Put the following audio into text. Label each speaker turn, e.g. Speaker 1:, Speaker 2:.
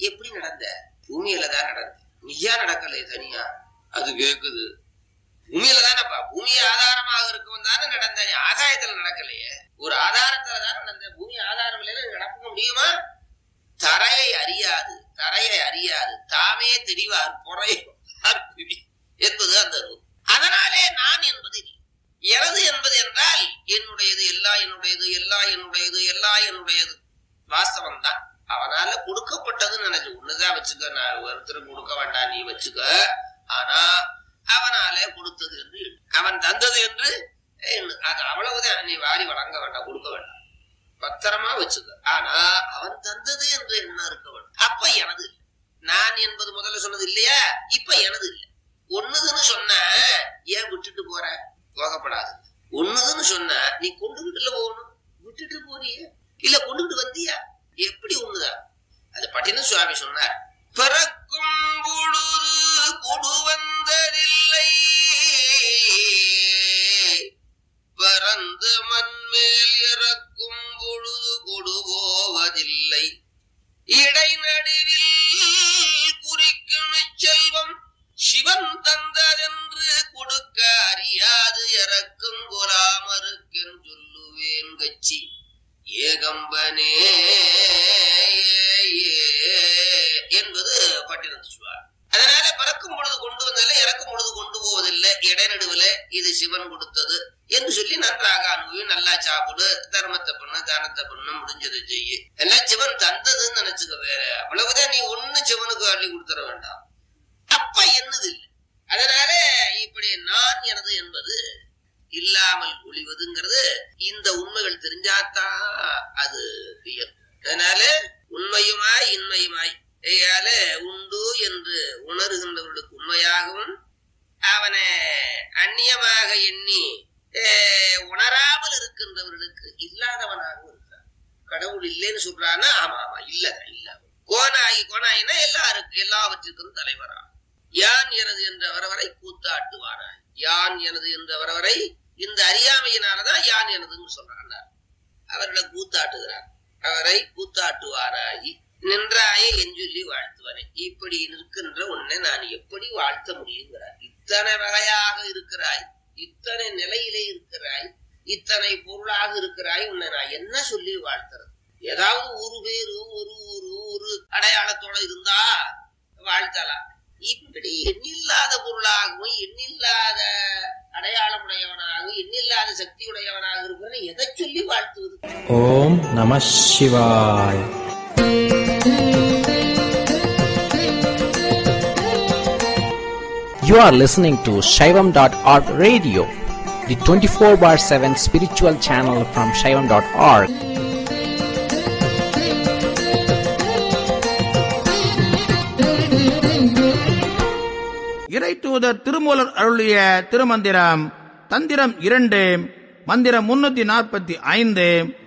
Speaker 1: எப்படி நடந்த பூமியில தான் நடந்த நீயா நடக்கலையே தனியா அது கேக்குது பூமியில தானப்பா பூமி ஆதாரமாக இருக்கவும் தானே நடந்த நீ ஆகாயத்துல நடக்கலையே ஒரு ஆதாரத்துல தானே நடந்த பூமி ஆதாரம் இல்லைன்னு நடக்க முடியுமா தரையை அறியாது தரையை அறியாது தாமே தெரிவார் பொறை என்பது அந்த நூல் அதனாலே நான் என்பது இல்லை எனது என்பது என்றால் என்னுடையது எல்லா என்னுடையது எல்லா என்னுடையது எல்லா என்னுடையது வாஸ்தவம் தான் அவனால கொடுக்கப்பட்டதுன்னு நினைச்சு ஒண்ணுதான் வச்சுக்க நான் ஒருத்தருக்கு கொடுக்க வேண்டாம் நீ வச்சுக்க ஆனா அவனாலே கொடுத்தது என்று எண்ணு. அவன் தந்தது என்று எண்ணு. அது அவ்வளவுதான் நீ வாரி வழங்க வேண்டாம் கொடுக்க வேண்டாம் பத்திரமா வச்சுக்க ஆனா அவன் தந்தது என்று என்ன இருக்க வேண்டும் அப்ப எனது இல்லை நான் என்பது முதல்ல சொன்னது இல்லையா இப்ப எனது இல்லை ஒண்ணுதுன்னு சொன்ன ஏன் விட்டுட்டு போற போகப்படாது ஒண்ணுதுன்னு சொன்ன நீ கொண்டுகிட்டுல போகணும் விட்டுட்டு போறிய இல்ல கொண்டுகிட்டு வந்தியா எப்படி ஒண்ணுதான் அது பட்டின சுவாமி சொன்னார் பிறக்கும் பொழுது கொடு வந்ததில்லை பறந்து மண்மேல் இறக்கும் பொழுது கொடு போவதில்லை இடைநடுவில் குறிக்கும் செல்வம் சிவன் தந்ததென்று கொடுக்க அறியாது இறக்கும் கொலாமருக்கென் சொல்லுவேன் கச்சி ஏகம்பனே என்பது பட்டினத்து சுவார் அதனால பறக்கும் பொழுது கொண்டு வந்ததில்லை இறக்கும் பொழுது கொண்டு போவதில்லை இடைநடுவுல இது சிவன் கொடுத்தது என்று சொல்லி நன்றாக அனுபவி நல்லா சாப்பிடு தர்மத்தை பண்ணு தானத்தை பண்ணு முடிஞ்சதை செய்யு எல்லாம் சிவன் தந்ததுன்னு நினைச்சுக்க வேற அவ்வளவுதான் நீ ஒண்ணு சிவனுக்கு அள்ளி கொடுத்துட வேண்டாம் அப்ப என்னது இல்லை அதனால இப்படி நான் எனது என்பது இல்லாமல் ஒளிவதுங்கிறது இந்த உண்மைகள் தெரிஞ்சாதான் அது இயல்பு அதனால உண்மையுமாய் இன்மையுமாய் ஐயால உண்டு என்று உணர்கின்றவர்களுக்கு உண்மையாகவும் அவனை அந்நியமாக எண்ணி அஹ், உணராமல் இருக்கின்றவர்களுக்கு இல்லாதவனாகவும் இருக்கிறான் கடவுள் இல்லைன்னு சொல்றான்னா ஆமா ஆமா இல்லதான் இல்ல கோனாகி கோனாயினா எல்லாருக்கும் எல்லாவற்றிற்கும் தலைவரா யான் எனது என்ற வரவரை கூத்தாட்டுவாராய் யான் எனது என்ற வரவரை இந்த அறியாமையினாலதான் யான் எனதுன்னு சொல்றாங்க அவர்களை கூத்தாட்டுகிறார் அவரை கூத்தாட்டுவாராகி நின்றாயே என் சொல்லி வாழ்த்துவனே இப்படி நிற்கின்ற உன்னை நான் எப்படி வாழ்த்த முடியுங்கிறார் இத்தனை வகையாக இருக்கிறாய் இத்தனை நிலையிலே இருக்கிறாய் இத்தனை பொருளாக இருக்கிறாய் உன்னை நான் என்ன சொல்லி வாழ்த்துறது ஏதாவது ஒரு பேரு ஒரு ஊரு ஒரு அடையாளத்தோட இருந்தா வாழ்த்தலாம் இப்படி எண்ணில்லாத பொருளாகவும் எண்ணில்லாத அடையாளமுடையவனாகவும் எண்ணில்லாத சக்தியுடையவனாக இருக்கிறவனை எதை சொல்லி வாழ்த்துவது
Speaker 2: ஓம் நம சிவாய் You are listening to Shaivam.org radio, the 24 bar 7 spiritual channel from Shaivam.org.
Speaker 3: இறை தூதர் திருமூலர் அருளிய திருமந்திரம் தந்திரம் இரண்டு மந்திரம் முன்னூத்தி நாற்பத்தி ஐந்து